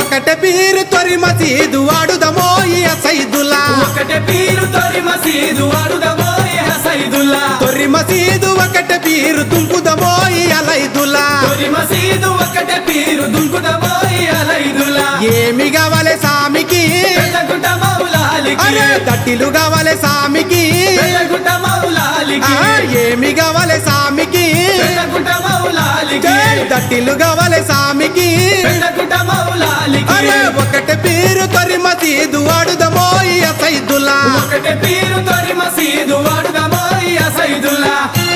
ఒకటే పీరు తొరి మసీదు వాడుదమో ఈ సైదులా ఒకటే పీరు తొరి మసీదు అడుదమో సైదుల్లా తొర్రి మసీదు ఒకటే పీరు తుంపుదమో ఈ అలైదులా తొరి మసీదు ఒకటే పీరు దుంకుదమో అలైదుల్లా ఏమి కావాలి సామికి వెళ్ళగుంట మౌలాలికి అరే దట్టిలు కావాలి సామికి వెళ్ళగుంట మౌలాలికి ఆ, ఏమి కావాలి సామికి వెళ్ళగుంట మౌలాలికి జై దట్టిలు కావాలి సామికి వెళ్ళగుంట మౌలాలికి అరే ఒకటే పీరు తొరి మసీదు వాడుదమో ఈ సైదులా ఒకటే పీరు తొరి మసీదు అడుదమో సైదుల్లా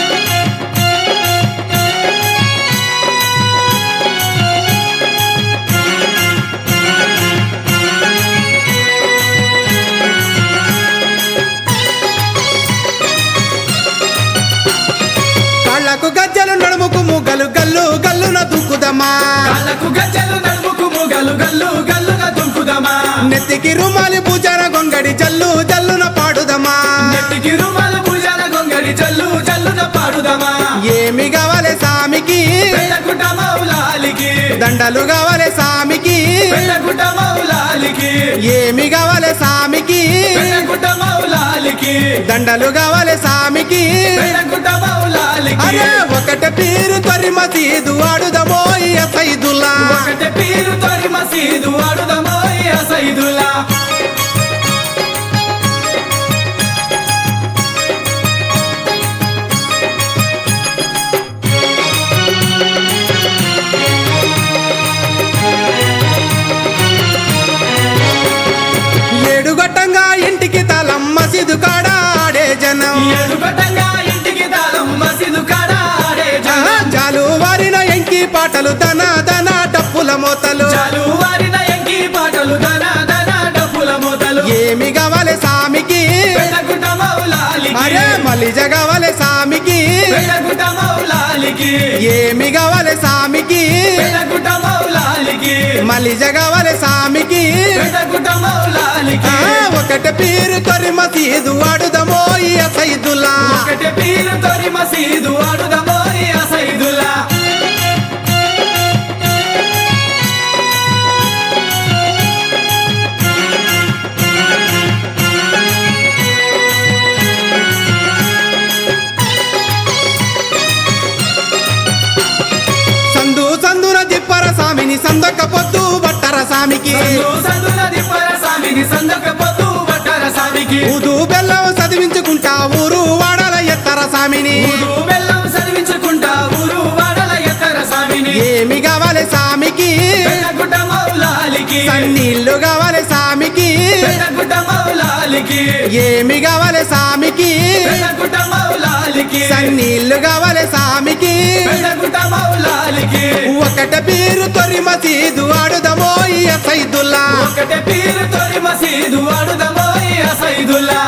కాళ్ళకు గజ్జలు నడుముకు ముగ్గలు గల్లు గల్లున దుక్కుదమా కాళ్ళకు గజ్జలు నడుముకు ముగలు గల్లు గల్లున దుంకుదమా నెత్తికి రుమాలి పూజార గొంగడి జల్లు జల్లున పాడుదమా నెత్తికి రుమాల పూజల గొంగడి జల్లు జల్లున పాడుదమా ఏమి కావాలి సామికి వెళ్ళగుంట మౌలాలికి దండలు కావాలి సామికి వెళ్ళగుంట మౌలాలికి ఏమి కావాలి సామికి వెళ్ళగుంట మౌలాలికి దండలు కావాలి సామికి వెళ్ళగుంట మౌలాలికి అరే ఒకటే పీరు తొరి మసీదు ఆడుదమో ఈ సైదుల్లా ఒకటే పీరు తొరి మసీదు అడుదమో సైదుల్లా ఏడు గట్టంగా ఇంటికి తలం మసీదు కాడ ఆడే జనం ఎదుగటంగా ఇంటికి తాళం మసీదు కాడ ఆడే ఆహా, జాలు వారిన ఎంకి పాటలు దన దన డప్పుల మోతలు చాలు వారిన ఎంకి పాటలు దన దన డప్పుల మోతలు ఏమి కావాలి సామికి వెళ్ళగుంట మౌలాలికి అరే మలిజ కావాలి సామికి వెళ్ళగుంట మౌలాలికి ఏమి కావాలి సామికి వెళ్ళగుంట మౌలాలికి మలిజ కావాలి సామికి వెళ్ళగుంట మౌలాలికి ఆ, ఒకటే పీరు తొరి మసీదు ఆడుదమో ఈ సైదుల్లా ఒకటే పీరు తొరి మసీదు అడుదమో సైదుల్లా సందు సందున దిప్పర సామిని సందొక్క పొద్దు బట్టర సామికి సందు సందున దిప్పర స్వామికి సందక పొద్దు పట్టర స్వామికి ఊదు బెల్లం చదివించుకుంటా ఊరు వాడల ఎత్తర సామిని ఊరు బెల్లం చదివించుకుంటా ఊరు వాడల ఎత్తర స్వామిని ఏమి కావాలి సామికి వెళ్ళగుంట మౌలాలికి సన్నీళ్ళు కావాలి సామికి వెళ్ళగుంట మౌలాలికి ఏమి కావాలి సామికి వెళ్ళగుంట మౌలాలికి సన్నీళ్ళు కావాలి సామికి వెళ్ళగుంట మౌలాలికి ఒకట పీరు తొరి మసీదు ఆడుదమో ఈ సైదుల్లా ఒకటే పీరు తొలి మసీదు అడుదమో సైదుల్లా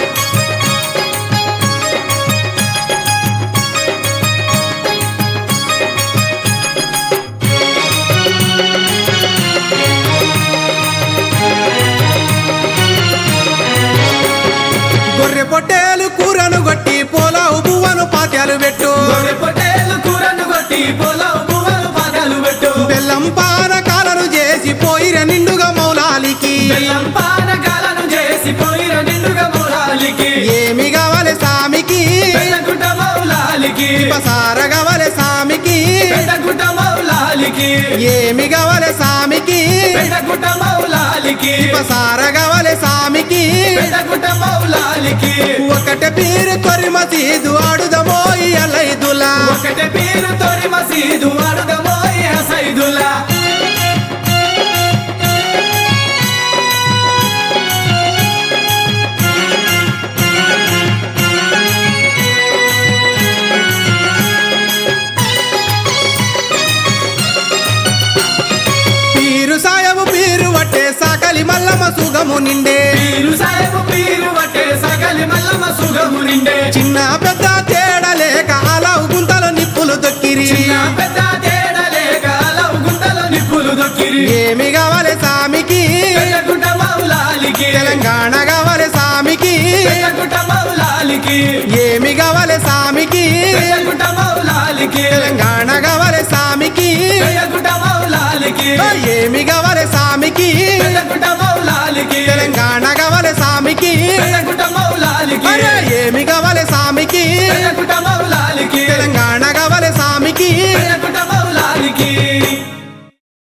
గొర్రె పొట్టేలు కూరను కొట్టి పోలావు పువ్వను పాత్యాలు పెట్టు గొర్రె పొట్టేలు కూరను కొట్టి పొలం పువ్వులు పాదాలు పెట్టు బెల్లం పానకాలను చేసి పోయిర నిండుగా మౌలాలికి బెల్లం పానకాలను చేసి పోయిన నిండుగా మౌలాలికి ఏమి కావాలి సామికి వెళ్ళగుంట మౌలాలికి పసార కావాలి సామికి వెళ్ళగుంట మౌలాలికి ఏమి కావాలి సామికి వెళ్ళగుంట మౌలాలికి పసార కావాలి సామికి వెళ్ళగుంట మౌలాలికి ఒకటే పీరు తొరి మసీదు ఆడుదమో ఈ అలైదులా ఒకటే పీరు తొరి మసీదు అడుదమో సైదుల్లా పీరు సాయము పీరు వట్టే సాకలి మల్లమ్మ సుగము నిండే పీరు సాయము పీరు వట్టే సగలి మల్లమ్మ సుగము నిండే చిన్న పెద్ద తేడా లేక అలావు గుంతలో నిప్పులు దొక్కిరి చిన్న పెద్ద తేడా లేక అలవు గుంతలో నిప్పులు దొక్కిరి ఏమి కావాలి సామికి వెళ్ళగుంట మౌలాలికి తెలంగాణ కావాలి సామికి వెళ్ళగుంట మౌలాలికి ఏమి కావాలి సామికి వెళ్ళగుంట మౌలాలికి తెలంగాణ కావాలి సామికి వెళ్ళగుంట మౌలాలికి ఏమి కావాలి